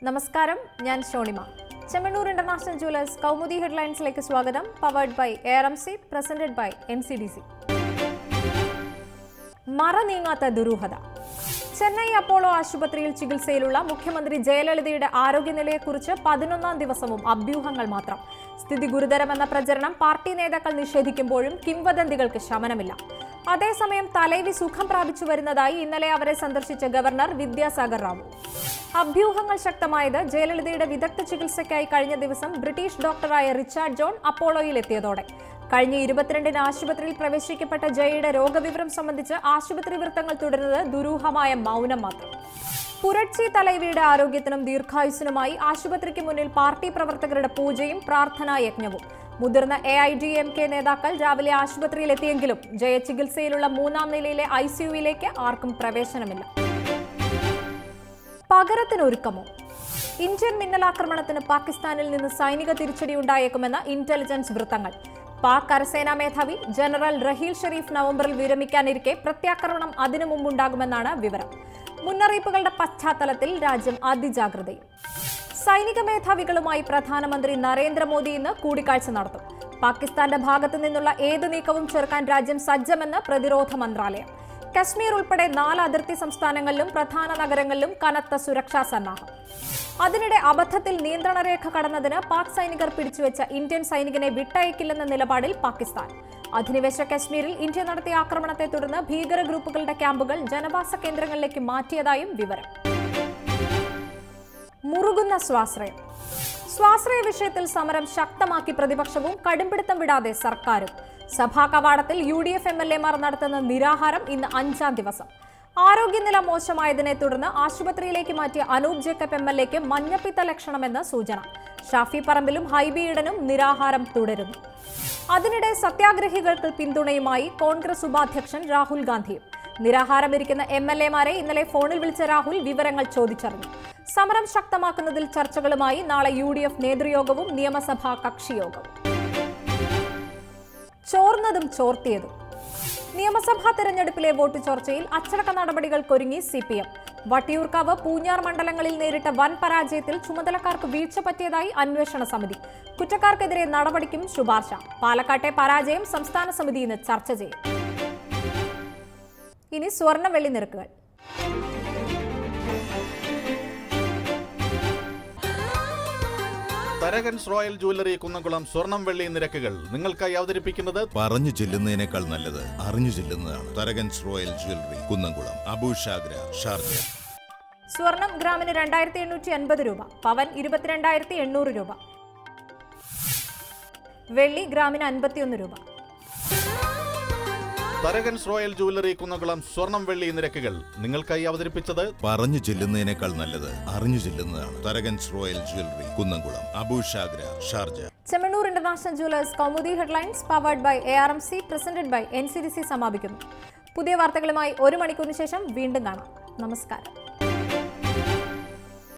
നമസ്കാരം ഞാൻ Shonima Chemmanur international jewellers Kaumudi ഹെഡ്ലൈൻസിലേക്ക് സ്വാഗതം powered by A R M C presented by N C D C മറ നീങ്ങാത്ത ദുരൂഹത ചെന്നൈ അപ്പോളോ ആശുപത്രിയിൽ ചികിത്സയിലുള്ള മുഖ്യമന്ത്രി ജയലളിതയുടെ ആരോഗ്യനിലയെക്കുറിച്ച് പതിനൊന്നാം ദിവസവും അഭ്യൂഹങ്ങൾ മാത്രം സ്ഥിതി ഗുരുതരമെന്ന പ്രചരണം പാർട്ടി നേതാക്കൾ നിഷേധിക്കുമ്പോഴും കിംവദന്തികൾക്ക് ശമനമില്ല അതേസമയം തലൈവി സുഖം പ്രാപിച്ചു വരുന്നതായി ഇന്നലെ അവരെ സന്ദർശിച്ച ഗവർണർ വിദ്യാസാഗർ റാവു അഭ്യൂഹങ്ങൾ ശക്തമായത് ജയലളിതയുടെ വിദഗ്ധ ചികിത്സയ്ക്കായി കഴിഞ്ഞ ദിവസം ബ്രിട്ടീഷ് ഡോക്ടറായ റിച്ചാർഡ് ജോൺ അപ്പോളോയിൽ എത്തിയതോടെ കഴിഞ്ഞ ഇരുപത്തിരണ്ടിന് ആശുപത്രിയിൽ പ്രവേശിക്കപ്പെട്ട ജയയുടെ രോഗവിവരം സംബന്ധിച്ച് ആശുപത്രി വൃത്തങ്ങൾ തുടരുന്നത് ദുരൂഹമായ മൗനം മാത്രം പുരട്ചി തലൈവിയുടെ ആരോഗ്യത്തിനും ദീർഘായുസിനുമായി ആശുപത്രിക്ക് മുന്നിൽ പാർട്ടി പ്രവർത്തകരുടെ പൂജയും പ്രാർത്ഥനാ യജ്ഞവും മുതിർന്ന A I D M K നേതാക്കൾ രാവിലെ ആശുപത്രിയിലെത്തിയെങ്കിലും ജയ ചികിത്സയിലുള്ള മൂന്നാം നിലയിലെ ഐ സിയുവിലേക്ക് ആർക്കും പ്രവേശനമില്ല പകരത്തിനൊരുക്കമോ ഇന്ത്യൻ മിന്നലാക്രമണത്തിന് പാകിസ്ഥാനിൽ നിന്ന് സൈനിക തിരിച്ചടി ഉണ്ടായേക്കുമെന്ന ഇന്റലിജൻസ് വൃത്തങ്ങൾ പാക് കരസേനാ മേധാവി ജനറൽ റഹീൽ ഷെരീഫ് നവംബറിൽ വിരമിക്കാനിരിക്കെ പ്രത്യാക്രമണം അതിനു മുമ്പുണ്ടാകുമെന്നാണ് വിവരം മുന്നറിയിപ്പുകളുടെ പശ്ചാത്തലത്തിൽ രാജ്യം അതിജാഗ്രതയും സൈനിക മേധാവികളുമായി പ്രധാനമന്ത്രി നരേന്ദ്രമോദി ഇന്ന് കൂടിക്കാഴ്ച നടത്തും പാകിസ്ഥാന്റെ ഭാഗത്തു നിന്നുള്ള ഏത് നീക്കവും ചെറുക്കാൻ രാജ്യം സജ്ജമെന്ന് പ്രതിരോധ മന്ത്രാലയം കശ്മീർ ഉൾപ്പെടെ നാല് അതിർത്തി സംസ്ഥാനങ്ങളിലും പ്രധാന നഗരങ്ങളിലും കനത്ത സുരക്ഷാ സന്നാഹം അതിനിടെ അബദ്ധത്തിൽ നിയന്ത്രണ രേഖ കടന്നതിന് പാക് സൈനികർ പിടിച്ചുവെച്ച ഇന്ത്യൻ സൈനികനെ വിട്ടയക്കില്ലെന്ന നിലപാടിൽ പാകിസ്ഥാൻ അധിനിവേശ കശ്മീരിൽ ഇന്ത്യ നടത്തിയ ആക്രമണത്തെ തുടർന്ന് ഭീകര ഗ്രൂപ്പുകളുടെ ക്യാമ്പുകൾ ജനവാസ കേന്ദ്രങ്ങളിലേക്ക് മാറ്റിയതായും വിവരം മുറുകുന്ന സ്വാശ്രയം സ്വാശ്രയ വിഷയത്തിൽ സമരം ശക്തമാക്കി പ്രതിപക്ഷവും കടുംപിടുത്തം വിടാതെ സർക്കാരും സഭാ കവാടത്തിൽ U D F M L എമാർ നടത്തുന്ന നിരാഹാരം ഇന്ന് അഞ്ചാം ദിവസം ആരോഗ്യനില മോശമായതിനെ തുടർന്ന് ആശുപത്രിയിലേക്ക് മാറ്റിയ അനൂപ് ജേക്കബ് എം എൽ എക്ക് മഞ്ഞപ്പിത്ത ലക്ഷണമെന്ന് സൂചന ഷാഫി പറമ്പിലും ഹൈബി ഈഡനും നിരാഹാരം തുടരുന്നു അതിനിടെ സത്യാഗ്രഹികൾക്ക് പിന്തുണയുമായി കോൺഗ്രസ് ഉപാധ്യക്ഷൻ രാഹുൽ ഗാന്ധിയും നിരാഹാരമിരിക്കുന്ന എം എൽ എമാരെ ഇന്നലെ ഫോണിൽ വിളിച്ച രാഹുൽ വിവരങ്ങൾ ചോദിച്ചറിഞ്ഞു സമരം ശക്തമാക്കുന്നതിൽ ചർച്ചകളുമായി നാളെ യു ഡി എഫ് നേതൃയോഗവും നിയമസഭാ കക്ഷിയോഗവും ചോർന്നതും ചോർത്തിയതും നിയമസഭാ തെരഞ്ഞെടുപ്പിലെ വോട്ട് ചോർച്ചയിൽ അച്ചടക്ക നടപടികൾക്കൊരുങ്ങി C P M Vattiyoorkavu Poonjar മണ്ഡലങ്ങളിൽ നേരിട്ട വൻ പരാജയത്തിൽ ചുമതലക്കാർക്ക് വീഴ്ച പറ്റിയതായി അന്വേഷണ സമിതി കുറ്റക്കാർക്കെതിരെ നടപടിക്കും ശുപാർശ പാലക്കാട്ടെ പരാജയം സംസ്ഥാന സമിതി ഇന്ന് ചർച്ച ചെയ്യും ഇനി സ്വർണ്ണ വെള്ളി നിരക്കുകൾ തരകൻസ് റോയൽ ജുവല്ലറി കുന്നംകുളം സ്വർണം വെള്ളി നിരക്കുകൾ നിങ്ങൾക്കായി അവതരിപ്പിക്കുന്നത് പറഞ്ഞു ചെല്ലുന്നതിനേക്കാൾ നല്ലത് അറിഞ്ഞു ചെല്ലുന്നതാണ് Tharakans royal jewellery Kunnamkulam Abu Shagara Sharjah സ്വർണം ഗ്രാമിന് രണ്ടായിരത്തി എണ്ണൂറ്റി അൻപത് രൂപ പവൻ ഇരുപത്തിരണ്ടായിരത്തി എണ്ണൂറ് രൂപ വെള്ളി ഗ്രാമിന് അൻപത്തിയൊന്ന് രൂപ തരകൻസ് റോയൽ ജുവല്ലറി കുന്നംകുളം സ്വർണം വെള്ളി നിരക്കുകൾ നിങ്ങൾക്കായി അവതരിപ്പിച്ചത് പറഞ്ഞു ചെല്ലുന്നതിനേക്കാൾ നല്ലത് അറിഞ്ഞു ചെല്ലുന്നതാണ് Tharakans royal jewellery Kunnamkulam Abu Shagara Sharjah Chemmanur international jewellers Kaumudi headlines powered by A R M C presented by N C D C സമാപിക്കുന്നു പുതിയ വാർത്തകളുമായി ഒരു മണിക്കൂറിന് ശേഷം വീണ്ടും കാണാം നമസ്കാരം